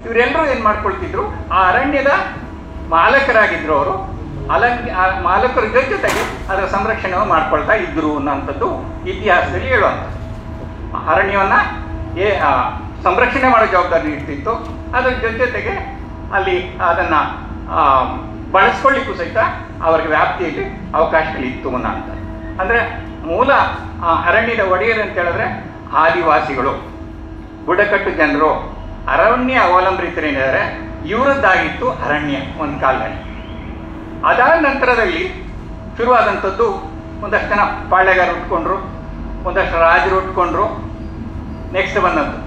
ಇವರೆಲ್ಲರೂ ಏನು ಮಾಡ್ಕೊಳ್ತಿದ್ರು ಆ ಅರಣ್ಯದ ಮಾಲಕರಾಗಿದ್ರು ಅವರು ಅಲಂಕ ಆ ಮಾಲಕರ ಜೊತೆ ಜೊತೆಗೆ ಅದರ ಸಂರಕ್ಷಣೆ ಮಾಡ್ಕೊಳ್ತಾ ಇದ್ರು ಅನ್ನೋಂಥದ್ದು ಇತಿಹಾಸದಲ್ಲಿ ಹೇಳುವಂಥದ್ದು ಅರಣ್ಯವನ್ನು ಏ ಆ, ಸಂರಕ್ಷಣೆ ಮಾಡೋ ಜವಾಬ್ದಾರಿ ಇರ್ತಿತ್ತು ಅದರ ಜೊತೆ ಜೊತೆಗೆ ಅಲ್ಲಿ ಅದನ್ನು ಬಳಸ್ಕೊಳ್ಳಿಕ್ಕೂ ಸಹಿತ ಅವರಿಗೆ ವ್ಯಾಪ್ತಿಯಲ್ಲಿ ಅವಕಾಶಗಳಿತ್ತು ಅನ್ನೋ ಅಂತ ಅಂದರೆ ಮೂಲ ಆ ಅರಣ್ಯದ ಒಡೆಯರು ಅಂತ ಹೇಳಿದ್ರೆ ಆದಿವಾಸಿಗಳು ಬುಡಕಟ್ಟು ಜನರು ಅರಣ್ಯ ಅವಲಂಬಿತರೇನಿದ್ದಾರೆ ಇವರದ್ದಾಗಿತ್ತು ಅರಣ್ಯ ಒಂದು ಕಾಲದಲ್ಲಿ ಅದಾದ ನಂತರದಲ್ಲಿ ಶುರುವಾದಂಥದ್ದು ಒಂದಷ್ಟು ಜನ ಪಾಳ್ಯಗಾರ ಉಟ್ಕೊಂಡ್ರು ಒಂದಷ್ಟು ರಾಜರು ಉಟ್ಕೊಂಡ್ರು ನೆಕ್ಸ್ಟ್ ಬಂದದ್ದು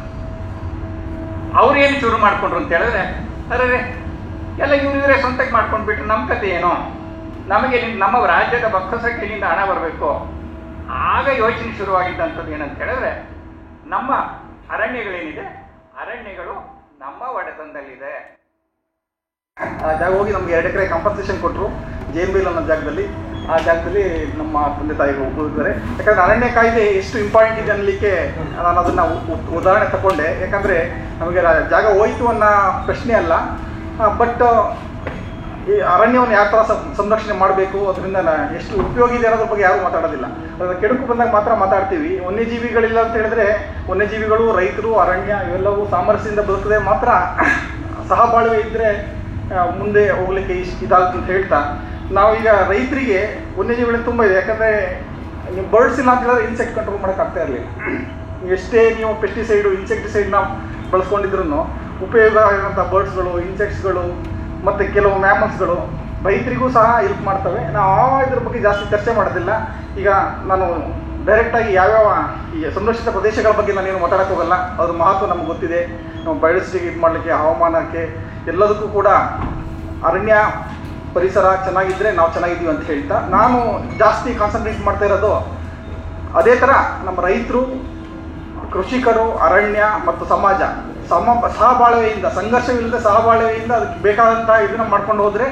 ಅವ್ರು ಏನು ಶುರು ಮಾಡ್ಕೊಂಡ್ರು ಅಂತ ಹೇಳಿದ್ರೆ ಅರೆ ಎಲ್ಲ ಇವ್ರು ಇವರೇ ಸ್ವಂತಕ್ಕೆ ಮಾಡ್ಕೊಂಡ್ಬಿಟ್ರು ನಮ್ಮ ಕತೆ ಏನೋ ನಮಗೆ ಎಲ್ಲಿಂದ- ನಮ್ಮ ರಾಜ್ಯದ ಬೊಕ್ಕಸಕ್ಕೆ ಎಲ್ಲಿಂದ ಹಣ ಬರಬೇಕು ಆಗ ಯೋಚನೆ ಶುರುವಾಗಿದ್ದಂಥದ್ದು ಏನಂತ ಹೇಳಿದ್ರೆ ನಮ್ಮ ಅರಣ್ಯಗಳೇನಿದೆ ಅರಣ್ಯಗಳು ನಮ್ಮ ಒಡೆತನದಲ್ಲಿದೆ ಆ ಜಾಗ ಹೋಗಿ ನಮ್ಗೆ ಎರಡು ಎಕರೆ ಕಾಂಪನ್ಸೇಷನ್ ಕೊಟ್ಟರು ಜೇನ್ ಬಿಲ್ ಅನ್ನೋ ಜಾಗದಲ್ಲಿ ಆ ಜಾಗದಲ್ಲಿ ನಮ್ಮ ತಂದೆ ತಾಯಿಗಳು ಉಳಿದಿದ್ದಾರೆ ಯಾಕಂದ್ರೆ ಅರಣ್ಯ ಕಾಯ್ದೆ ಎಷ್ಟು ಇಂಪಾರ್ಟೆಂಟ್ ಇದೆ ಅನ್ನಲಿಕ್ಕೆ ನಾನು ಅದನ್ನು ಉದಾಹರಣೆ ತಗೊಂಡೆ ಯಾಕಂದರೆ ನಮಗೆ ರಾ- ಜಾಗ ಹೋಯಿತು ಅನ್ನೋ ಪ್ರಶ್ನೆ ಅಲ್ಲ ಬಟ್ ಈ ಅರಣ್ಯವನ್ನು ಯಾವ ಥರ ಸಂ- ಸಂರಕ್ಷಣೆ ಮಾಡಬೇಕು ಅದರಿಂದ ನ- ಎಷ್ಟು ಉಪಯೋಗ ಇದೆ ಅನ್ನೋದ್ರ ಬಗ್ಗೆ ಯಾರೂ ಮಾತಾಡೋದಿಲ್ಲ ಅದರ ಕೆಡುಕು ಬಂದಾಗ ಮಾತ್ರ ಮಾತಾಡ್ತೀವಿ ವನ್ಯಜೀವಿಗಳಿಲ್ಲ ಅಂತ ಹೇಳಿದ್ರೆ ವನ್ಯಜೀವಿಗಳು ರೈತರು ಅರಣ್ಯ ಇವೆಲ್ಲವೂ ಸಾಮರಸ್ಯದಿಂದ ಬದುಕದೆ ಮಾತ್ರ ಸಹಬಾಳ್ವೆ ಇದ್ದರೆ ಮುಂದೆ ಹೋಗ್ಲಿಕ್ಕೆ ಇಷ್ಟ ಇದಾಗುತ್ತೆ ಅಂತ ಹೇಳ್ತಾ ನಾವೀಗ ರೈತರಿಗೆ ವನ್ಯಜೀವಿಗಳು ತುಂಬ ಇದೆ ಯಾಕಂದರೆ ನೀವು ಬರ್ಡ್ಸ್ ಇಲ್ಲ ಅಂತ ಹೇಳಿದ್ರೆ ಇನ್ಸೆಕ್ಟ್ ಕಂಟ್ರೋಲ್ ಮಾಡೋಕ್ಕಾಗ್ತಾ ಇರಲಿಲ್ಲ ಎಷ್ಟೇ ನೀವು ಪೆಸ್ಟಿಸೈಡು ಇನ್ಸೆಕ್ಟಿಸೈಡ್ನ ಬಳಸ್ಕೊಂಡಿದ್ರು ಉಪಯೋಗ ಆಗಿರೋಂಥ ಬರ್ಡ್ಸ್ಗಳು ಇನ್ಸೆಕ್ಟ್ಸ್ಗಳು ಮತ್ತು ಕೆಲವು ಮ್ಯಾಮಲ್ಸ್ಗಳು ರೈತರಿಗೂ ಸಹ ಹೆಲ್ಪ್ ಮಾಡ್ತವೆ ನಾವು ಆ ಇದ್ರ ಬಗ್ಗೆ ಜಾಸ್ತಿ ಚರ್ಚೆ ಮಾಡೋದಿಲ್ಲ ಈಗ ನಾನು ಡೈರೆಕ್ಟಾಗಿ ಯಾವ್ಯಾವ ಈ ಸಂರಕ್ಷಿತ ಪ್ರದೇಶಗಳ ಬಗ್ಗೆ ನಾನೇನು ಮಾತಾಡಕ್ಕೆ ಹೋಗಲ್ಲ ಅದ್ರ ಮಹತ್ವ ನಮ್ಗೆ ಗೊತ್ತಿದೆ ನಾವು ಬಯಸಿಗೆ ಇದು ಮಾಡಲಿಕ್ಕೆ ಹವಾಮಾನಕ್ಕೆ ಎಲ್ಲದಕ್ಕೂ ಕೂಡ ಅರಣ್ಯ ಪರಿಸರ ಚೆನ್ನಾಗಿದ್ದರೆ ನಾವು ಚೆನ್ನಾಗಿದ್ದೀವಿ ಅಂತ ಹೇಳ್ತಾ ನಾನು ಜಾಸ್ತಿ ಕಾನ್ಸಂಟ್ರೇಟ್ ಮಾಡ್ತಾ ಇರೋದು ಅದೇ ಥರ ನಮ್ಮ ರೈತರು ಕೃಷಿಕರು ಅರಣ್ಯ ಮತ್ತು ಸಮಾಜ ಸಮ ಸಹಬಾಳ್ವೆಯಿಂದ ಸಂಘರ್ಷವಿಲ್ಲದೆ ಸಹಬಾಳ್ವೆಯಿಂದ ಅದಕ್ಕೆ ಬೇಕಾದಂಥ ಇದನ್ನು ಮಾಡ್ಕೊಂಡು ಹೋದರೆ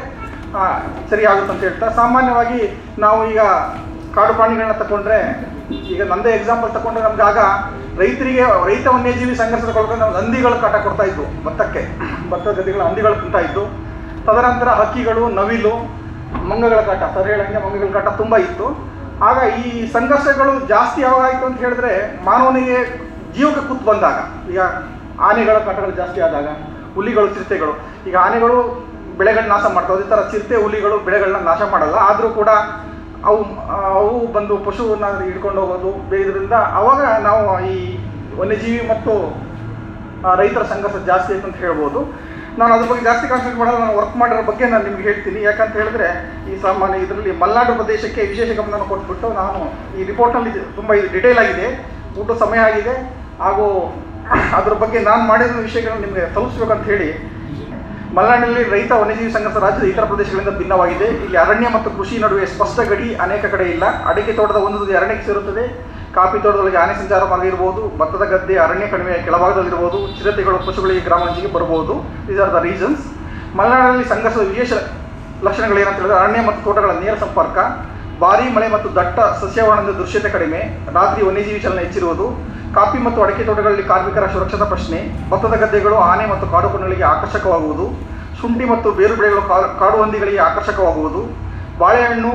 ಸರಿ ಆಗುತ್ತೆ ಅಂತ ಹೇಳ್ತಾ ಸಾಮಾನ್ಯವಾಗಿ ನಾವು ಈಗ ಕಾಡು ಪ್ರಾಣಿಗಳನ್ನ ತಗೊಂಡ್ರೆ ಈಗ ನಂದೇ ಎಕ್ಸಾಂಪಲ್ ತಗೊಂಡ್ರೆ ನಮ್ಗೆ ಆಗ ರೈತರಿಗೆ ರೈತ ವನ್ಯಜೀವಿ ಸಂಘರ್ಷದ ಕೊಡ್ಕೊಂಡು ನಾವು ಹಂದಿಗಳು ಕಾಟ ಕೊಡ್ತಾ ಇದ್ವು ಭತ್ತಕ್ಕೆ ಭತ್ತದ ಗದ್ದೆಗಳ ಹಂದಿಗಳು ತಿಂತಾ ಇದ್ದು ತದನಂತರ ಹಕ್ಕಿಗಳು ನವಿಲು ಮಂಗಗಳ ಕಾಟ ಸರ್ ಹೇಳಂಗೆ ಮಂಗಗಳ ಕಾಟ ತುಂಬ ಇತ್ತು ಆಗ ಈ ಸಂಘರ್ಷಗಳು ಜಾಸ್ತಿ ಯಾವಾಗ ಆಯಿತು ಅಂತ ಹೇಳಿದ್ರೆ ಮಾನವನಿಗೆ ಜೀವಕ್ಕೆ ಕೂತ್ ಬಂದಾಗ ಈಗ ಆನೆಗಳ ಕಾಟಗಳು ಜಾಸ್ತಿ ಆದಾಗ ಹುಲಿಗಳು ಚಿರತೆಗಳು ಈಗ ಆನೆಗಳು ಬೆಳೆಗಳನ್ನ ನಾಶ ಮಾಡ್ತಾವೆ ಅದೇ ಥರ ಚಿರತೆ ಹುಲಿಗಳು ಬೆಳೆಗಳನ್ನ ನಾಶ ಮಾಡಲ್ಲ ಆದರೂ ಕೂಡ ಅವು ಅವು ಬಂದು ಪಶುವನ್ನ ಹಿಡ್ಕೊಂಡು ಹೋಗೋದು ಬೇಯೋದ್ರಿಂದ ಅವಾಗ ನಾವು ಈ ವನ್ಯಜೀವಿ ಮತ್ತು ಆ, ರೈತರ ಸಂಘರ್ಷ ಜಾಸ್ತಿ ಆಯ್ತು ಅಂತ ಹೇಳ್ಬೋದು ನಾನು ಅದ್ರ ಬಗ್ಗೆ ಜಾಸ್ತಿ ಕಾನ್ಸಂಟ್ರೇಟ್ ಮಾಡಲ್ಲ ನಾನು ವರ್ಕ್ ಮಾಡಿರೋ ಬಗ್ಗೆ ನಾನು ನಿಮ್ಗೆ ಹೇಳ್ತೀನಿ ಯಾಕಂತ ಹೇಳಿದ್ರೆ ಈ ಸಾಮಾನ್ಯ ಇದರಲ್ಲಿ ಮಲೆನಾಡು ಪ್ರದೇಶಕ್ಕೆ ವಿಶೇಷ ಗಮನ ಕೊಟ್ಬಿಟ್ಟು ನಾನು ಈ ರಿಪೋರ್ಟ್ನಲ್ಲಿ ತುಂಬ ಇದು ಡಿಟೇಲ್ ಆಗಿದೆ ಊಟ ಸಮಯ ಆಗಿದೆ ಹಾಗೂ ಅದ್ರ ಬಗ್ಗೆ ನಾನು ಮಾಡಿರೋ ವಿಷಯಗಳನ್ನು ನಿಮಗೆ ತಲುಪಿಸ್ಬೇಕಂತ ಹೇಳಿ ಮಲೆನಾಡಿನಲ್ಲಿ ರೈತ ವನ್ಯಜೀವಿ ಸಂಘರ್ಷ ರಾಜ್ಯದ ಇತರ ಪ್ರದೇಶಗಳಿಂದ ಭಿನ್ನವಾಗಿದೆ ಇಲ್ಲಿ ಅರಣ್ಯ ಮತ್ತು ಕೃಷಿ ನಡುವೆ ಸ್ಪಷ್ಟ ಗಡಿ ಅನೇಕ ಕಡೆ ಇಲ್ಲ ಅಡಿಕೆ ತೋಟದ ಒಂದು ತುದಿ ಅರಣ್ಯಕ್ಕೆ ಸೇರುತ್ತದೆ ಕಾಫಿ ತೋಟದೊಳಗೆ ಆನೆ ಸಂಚಾರ ಮಾರ್ಗ ಇರಬಹುದು ಭತ್ತದ ಗದ್ದೆ ಅರಣ್ಯ ಕಣಿವೆಯ ಕೆಳಭಾಗದಲ್ಲಿರಬಹುದು ಚಿರತೆಗಳು ಪಶುಗಳಿಗೆ ಗ್ರಾಮಾಂಚಿಗೆ ಬರಬಹುದು ದೀಸ್ ಆರ್ ದ ರೀಸನ್ಸ್ ಮಲೆನಾಡಿನಲ್ಲಿ ಸಂಘರ್ಷದ ವಿಶೇಷ ಲಕ್ಷಣಗಳೇನಂತ ಹೇಳಿದ್ರೆ ಅರಣ್ಯ ಮತ್ತು ತೋಟಗಳ ನೇರ ಸಂಪರ್ಕ ಭಾರೀ ಮಳೆ ಮತ್ತು ದಟ್ಟ ಸಸ್ಯಾವರಣದ ದೃಶ್ಯತೆ ಕಡಿಮೆ ರಾತ್ರಿ ವನ್ಯಜೀವಿ ಚಲನೆ ಹೆಚ್ಚಿರುವುದು ಕಾಫಿ ಮತ್ತು ಅಡಿಕೆ ತೋಟಗಳಲ್ಲಿ ಕಾರ್ಮಿಕರ ಸುರಕ್ಷತಾ ಪ್ರಶ್ನೆ ಭತ್ತದ ಗದ್ದೆಗಳು ಆನೆ ಮತ್ತು ಕಾಡು ಪ್ರಾಣಿಗಳಿಗೆ ಆಕರ್ಷಕವಾಗುವುದು ಶುಂಠಿ ಮತ್ತು ಬೇರು ಬೆಳೆಗಳು ಕಾ- ಕಾಡು ಹಂದಿಗಳಿಗೆ ಆಕರ್ಷಕವಾಗುವುದು ಬಾಳೆಹಣ್ಣು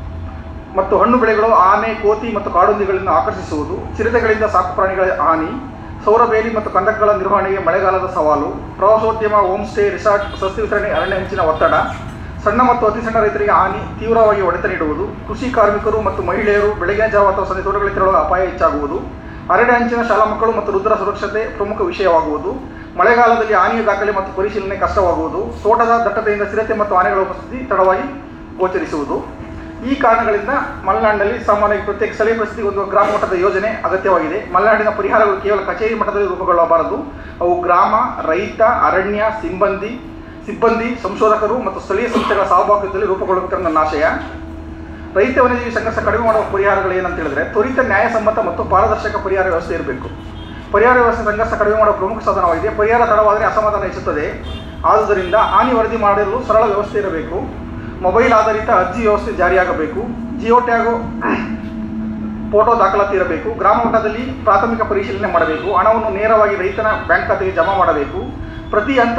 ಮತ್ತು ಹಣ್ಣು ಬೆಳೆಗಳು ಆನೆ ಕೋತಿ ಮತ್ತು ಕಾಡುಹಂದಿಗಳನ್ನು ಆಕರ್ಷಿಸುವುದು ಚಿರತೆಗಳಿಂದ ಸಾಕು ಪ್ರಾಣಿಗಳ ಹಾನಿ ಸೌರ ಬೇಲಿ ಮತ್ತು ಕಂದಕಗಳ ನಿರ್ವಹಣೆಗೆ ಮಳೆಗಾಲದ ಸವಾಲು ಪ್ರವಾಸೋದ್ಯಮ ಹೋಮ್ ಸ್ಟೇ ರಿಸಾರ್ಟ್ ಸಸ್ಯ ವಿತರಣೆ ಅರಣ್ಯ ಹಂಚಿನ ಒತ್ತಡ ಸಣ್ಣ ಮತ್ತು ಅತಿ ಸಣ್ಣ ರೈತರಿಗೆ ಹಾನಿ ತೀವ್ರವಾಗಿ ಹೊಡೆತ ನೀಡುವುದು ಕೃಷಿ ಕಾರ್ಮಿಕರು ಮತ್ತು ಮಹಿಳೆಯರು ಬೆಳಗಿನ ಜಾವ ಅಥವಾ ಸಂಜೆ ತೋಟಗಳಿಗೆ ತೆರಳುವ ಅಪಾಯ ಹೆಚ್ಚಾಗುವುದು ಅರಣ್ಯ ಹಂಚಿನ ಶಾಲಾ ಮಕ್ಕಳು ಮತ್ತು ವೃದ್ಧರ ಸುರಕ್ಷತೆ ಪ್ರಮುಖ ವಿಷಯವಾಗುವುದು ಮಳೆಗಾಲದಲ್ಲಿ ಹಾನಿಯ ದಾಖಲೆ ಮತ್ತು ಪರಿಶೀಲನೆ ಕಷ್ಟವಾಗುವುದು ತೋಟದ ದಟ್ಟತೆಯಿಂದ ಚಿರತೆ ಮತ್ತು ಆನೆಗಳ ಉಪಸ್ಥಿತಿ ತಡವಾಗಿ ಗೋಚರಿಸುವುದು ಈ ಕಾರಣಗಳಿಂದ ಮಲೆನಾಡಿನಲ್ಲಿ ಸಾಮಾನ್ಯ ಪ್ರತ್ಯೇಕ ಸ್ಥಳೀಯ ಪರಿಸ್ಥಿತಿ ಒಂದು ಗ್ರಾಮ ಮಟ್ಟದ ಯೋಜನೆ ಅಗತ್ಯವಾಗಿದೆ ಮಲೆನಾಡಿನ ಪರಿಹಾರಗಳು ಕೇವಲ ಕಚೇರಿ ಮಟ್ಟದಲ್ಲಿ ರೂಪುಗೊಳ್ಳಬಾರದು ಅವು ಗ್ರಾಮ ರೈತ ಅರಣ್ಯ ಸಿಬ್ಬಂದಿ ಸಿಬ್ಬಂದಿ ಸಂಶೋಧಕರು ಮತ್ತು ಸ್ಥಳೀಯ ಸಂಸ್ಥೆಗಳ ಸಹಭಾಗಿತ್ವದಲ್ಲಿ ರೂಪುಗೊಳ್ಳಬೇಕೆಂಬ ನನ್ನ ಆಶಯ ರೈತ ವನ್ಯಜೀವಿ ಸಂಘರ್ಷ ಕಡಿಮೆ ಮಾಡುವ ಪರಿಹಾರಗಳು ಏನಂತ ಹೇಳಿದ್ರೆ ತ್ವರಿತ ನ್ಯಾಯಸಮ್ಮತ ಮತ್ತು ಪಾರದರ್ಶಕ ಪರಿಹಾರ ವ್ಯವಸ್ಥೆ ಇರಬೇಕು ಪರಿಹಾರ ವ್ಯವಸ್ಥೆ ಸಂಘರ್ಷ ಕಡಿಮೆ ಮಾಡುವ ಪ್ರಮುಖ ಸಾಧನವಾಗಿದೆ ಪರಿಹಾರ ತಡವಾದರೆ ಅಸಮಾಧಾನ ಹೆಚ್ಚುತ್ತದೆ ಆದುದರಿಂದ ಹಾನಿ ವರದಿ ಮಾಡಲು ಸರಳ ವ್ಯವಸ್ಥೆ ಇರಬೇಕು ಮೊಬೈಲ್ ಆಧಾರಿತ ಅರ್ಜಿ ವ್ಯವಸ್ಥೆ ಜಾರಿಯಾಗಬೇಕು ಜಿಯೋ ಟ್ಯಾಗು ಫೋಟೋ ದಾಖಲಾತಿ ಇರಬೇಕು ಗ್ರಾಮ ಮಟ್ಟದಲ್ಲಿ ಪ್ರಾಥಮಿಕ ಪರಿಶೀಲನೆ ಮಾಡಬೇಕು ಹಣವನ್ನು ನೇರವಾಗಿ ರೈತನ ಬ್ಯಾಂಕ್ ಖಾತೆಗೆ ಜಮಾ ಮಾಡಬೇಕು ಪ್ರತಿ ಹಂತ